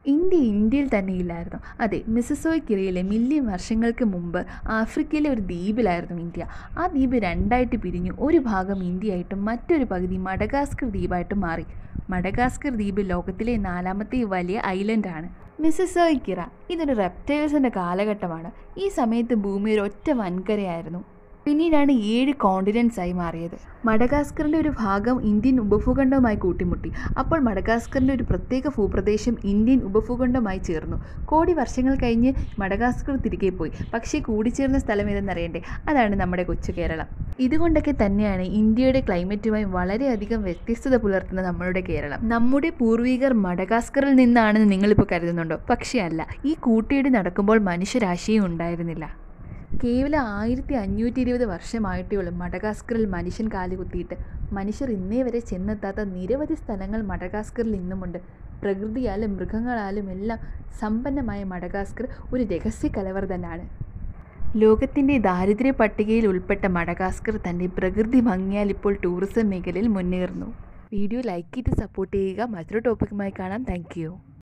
India ഇന്ത്യയിൽ തന്നെ ഇല്ലായിരുന്നു അതെ മിസസോയ്ക്കിരയിലെ മില്യൺ വർഷങ്ങൾക്ക് മുമ്പ് ആഫ്രിക്കയിലെ ഒരു ദ്വീപിലായിരുന്നു ഇന്ത്യ ആ ദ്വീപ് രണ്ടായിട്ട് പിരിഞ്ഞു ഒരു ഭാഗം ഇന്ത്യയായിട്ടും മറ്റൊരു പകുതി മഡഗാസ്കർ ദ്വീപായിട്ടും മാറി മഡഗാസ്കർ ദ്വീപ് ലോകത്തിലെ നാലാമത്തെ വലിയ ഐലൻഡാണ് മിസസോയ്ക്കിറ ഇതൊരു റെപ്റ്റൈൽസിൻ്റെ കാലഘട്ടമാണ് ഈ സമയത്ത് ഭൂമി ഒരു ഒറ്റ വൻകരയായിരുന്നു പിന്നീടാണ് ഏഴ് കോണ്ടിനെൻസ് ആയി മാറിയത് മഡഗാസ്കറിൻ്റെ ഒരു ഭാഗം ഇന്ത്യൻ ഉപഭൂഖണ്ഡവുമായി കൂട്ടിമുട്ടി അപ്പോൾ മഡഗാസ്കറിൻ്റെ ഒരു പ്രത്യേക ഭൂപ്രദേശം ഇന്ത്യൻ ഉപഭൂഖണ്ഡമായി ചേർന്നു കോടി വർഷങ്ങൾ കഴിഞ്ഞ് മഡഗാസ്കർ തിരികെ പോയി പക്ഷേ കൂടിച്ചേർന്ന സ്ഥലം ഏതെന്നറിയണ്ടേ അതാണ് നമ്മുടെ കൊച്ചു കേരളം ഇതുകൊണ്ടൊക്കെ തന്നെയാണ് ഇന്ത്യയുടെ ക്ലൈമറ്റുമായി വളരെയധികം വ്യത്യസ്തത പുലർത്തുന്ന നമ്മളുടെ കേരളം നമ്മുടെ പൂർവികർ മഡഗാസ്കറിൽ നിന്നാണെന്ന് നിങ്ങളിപ്പോൾ കരുതുന്നുണ്ടോ പക്ഷേ അല്ല ഈ കൂട്ടിയിടി നടക്കുമ്പോൾ മനുഷ്യരാശിയും ഉണ്ടായിരുന്നില്ല കേവലം ആയിരത്തി അഞ്ഞൂറ്റി ഇരുപത് വർഷമായിട്ടേ ഉള്ളൂ മഡഗാസ്കറിൽ മനുഷ്യൻ കാലുകുത്തിയിട്ട് മനുഷ്യർ ഇന്നേ വരെ ചെന്നെത്താത്ത നിരവധി സ്ഥലങ്ങൾ മഡഗാസ്കറിൽ ഇന്നുമുണ്ട് പ്രകൃതിയാലും മൃഗങ്ങളാലും എല്ലാം സമ്പന്നമായ മഡഗാസ്കർ ഒരു രഹസ്യ കലവർ തന്നെയാണ് ലോകത്തിൻ്റെ ദാരിദ്ര്യ പട്ടികയിൽ ഉൾപ്പെട്ട മഡഗാസ്കർ തൻ്റെ പ്രകൃതി ഭംഗിയാൽ ഇപ്പോൾ ടൂറിസം മേഖലയിൽ മുന്നേറുന്നു വീഡിയോ ലൈക്ക് ചെയ്ത് സപ്പോർട്ട് ചെയ്യുക മറ്റൊരു ടോപ്പിക്കുമായി കാണാം താങ്ക്